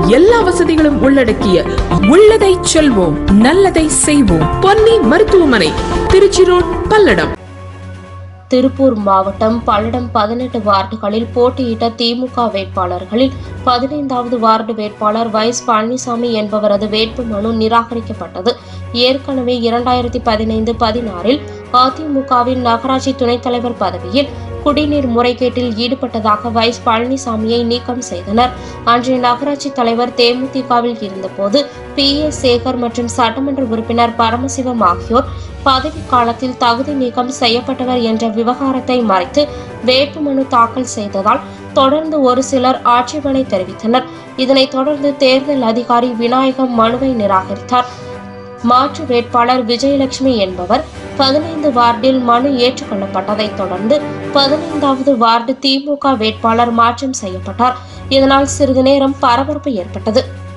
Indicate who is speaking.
Speaker 1: எல்லா வசதிகளும் உள்ளடக்கிய உள்ளதை செல்வோம் நல்லதை செய்வோம் பொன்னி மருத்துவமனை திருச்சி ரோட் பல்லடம்
Speaker 2: திருப்பூர் மாவட்டம் பல்லடம் பதினெட்டு வார்டுகளில் போட்டியிட்ட திமுக வேட்பாளர்களில் பதினைந்தாவது வார்டு வேட்பாளர் வைஸ் பழனிசாமி என்பவரது வேட்புமனு நிராகரிக்கப்பட்டது ஏற்கனவே இரண்டாயிரத்தி பதினைந்து பதினாறில் அதிமுகவின் நகராட்சி துணைத் தலைவர் பதவியில் குடிநீர் முறைகேட்டில் ஈடுபட்டதாக வைஸ் பழனிசாமியை நீக்கம் செய்தனர் அன்றைய நகராட்சி தலைவர் தேமுதிகவில் இருந்தபோது பி ஏ சேகர் மற்றும் சட்டமன்ற உறுப்பினர் பரமசிவம் ஆகியோர் பதவி காலத்தில் தகுதி நீக்கம் செய்யப்பட்டவர் என்ற விவகாரத்தை மறைத்து வேட்புமனு தாக்கல் செய்ததால் தொடர்ந்து ஒரு சிலர் ஆட்சேபனை தெரிவித்தனர் இதனைத் தொடர்ந்து தேர்தல் அதிகாரி விநாயகம் மனுவை நிராகரித்தார் மாற்று வேட்பாளர் விஜயலட்சுமி என்பவர் பதினைந்து வார்டில் மனு ஏற்றுக்கொள்ளப்பட்டதைத் தொடர்ந்து பதினைந்தாவது வார்டு திமுக வேட்பாளர் மாற்றம் செய்யப்பட்டார் இதனால் சிறிது நேரம் பரபரப்பு ஏற்பட்டது